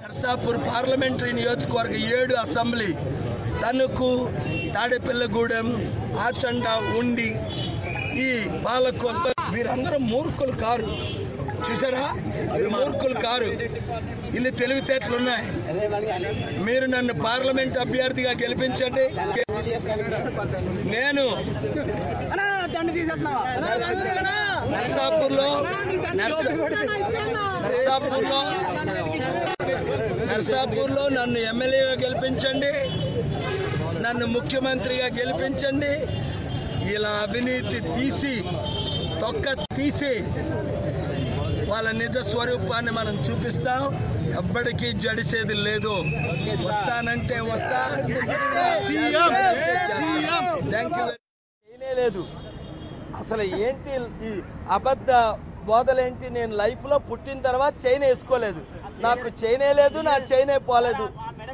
Narsapur parliamentary నియోజకవర్గ ఏడు assembly Tanuku Tadepalligudem ఆచండ ఉండి ఈ పాలకొల్లు వీరందరూ మూర్ఖులు కారు చూసారా వీరు మూర్ఖులు కారు ఇల్లు తెలివితేటలు ఉన్నాయి మీరు నన్ను పార్లమెంట్ అభ్యర్థిగా గెలిపించండి నేను నర్సాపూర్లో నర్స- నర్సాపూర్లో నర్సాపూర్లో నన్ను ఎమ్మెల్యేగా గెలిపించండి నన్ను ముఖ్యమంత్రిగా గెలిపించండి ఇలా అవినీతి తీసి తొక్క తీసి వాళ్ళ నిజ స్వరూపాన్ని మనం చూపిస్తాం ఎప్పటికీ జడిసేది లేదు వస్తానంటే వస్తా థ్యాంక్ యూ లేదు అసలు ఏంటి ఈ అబద్ధ బోధలేంటి నేను లైఫ్లో పుట్టిన తర్వాత చైన్ వేసుకోలేదు నాకు చైనే లేదు నా చైనే పోలేదు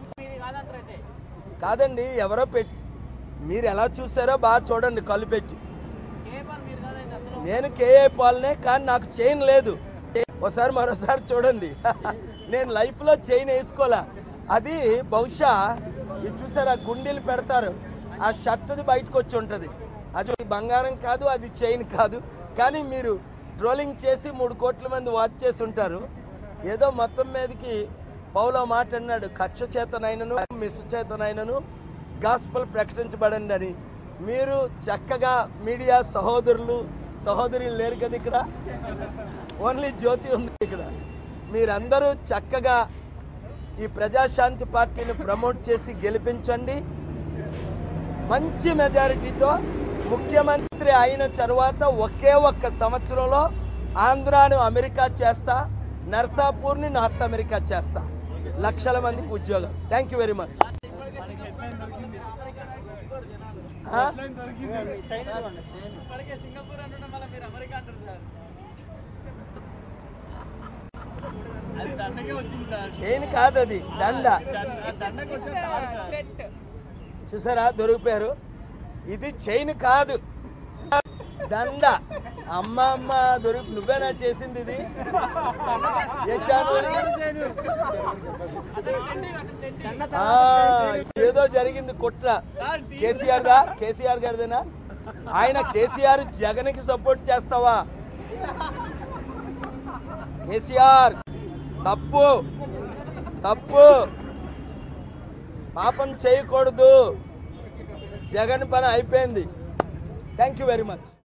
కాదండి ఎవరో పెట్టి మీరు ఎలా చూసారో బాగా చూడండి కళ్ళు పెట్టి నేను కేఏ పాలనే కానీ నాకు చైన్ లేదు ఒకసారి మరోసారి చూడండి నేను లైఫ్లో చైన్ వేసుకోలే అది బహుశా ఇది చూసారా గుండెలు పెడతారు ఆ షర్ట్ది బయటకు వచ్చి ఉంటుంది అది బంగారం కాదు అది చైన్ కాదు కానీ మీరు ట్రోలింగ్ చేసి మూడు కోట్ల మంది వాచ్ చేసి ఉంటారు ఏదో మొత్తం మీదకి పౌలో మాట అన్నాడు కక్ష చేతనైనను మిస్ చేతనైనను గాస్పల్ ప్రకటించబడండి అని మీరు చక్కగా మీడియా సహోదరులు సహోదరులు లేరు కదా ఇక్కడ ఓన్లీ జ్యోతి ఉంది ఇక్కడ మీరందరూ చక్కగా ఈ ప్రజాశాంతి పార్టీని ప్రమోట్ చేసి గెలిపించండి మంచి మెజారిటీతో ముఖ్యమంత్రి అయిన తర్వాత ఒకే ఒక్క సంవత్సరంలో ఆంధ్రాను అమెరికా చేస్తా నర్సాపూర్ని నార్త్ అమెరికా చేస్తా లక్షల మందికి ఉద్యోగం thank you very much chain కాదు అది దండ చూసారా దొరికిపోయారు ఇది చైన్ కాదు దండ అమ్మ అమ్మ దొరికి నువ్వేనా చేసింది ఇది ఏ ఛానల్ ఇది? ఆ, ఏదో జరిగింది కుట్ర కేసీఆర్ దా కేసీఆర్ గారిదేనా ఆయన కేసీఆర్ జగన్ కి సపోర్ట్ చేస్తావా కేసీఆర్ తప్పు తప్పు పాపం చేయకూడదు జగన్ పని అయిపోయింది థ్యాంక్ యూ వెరీ మచ్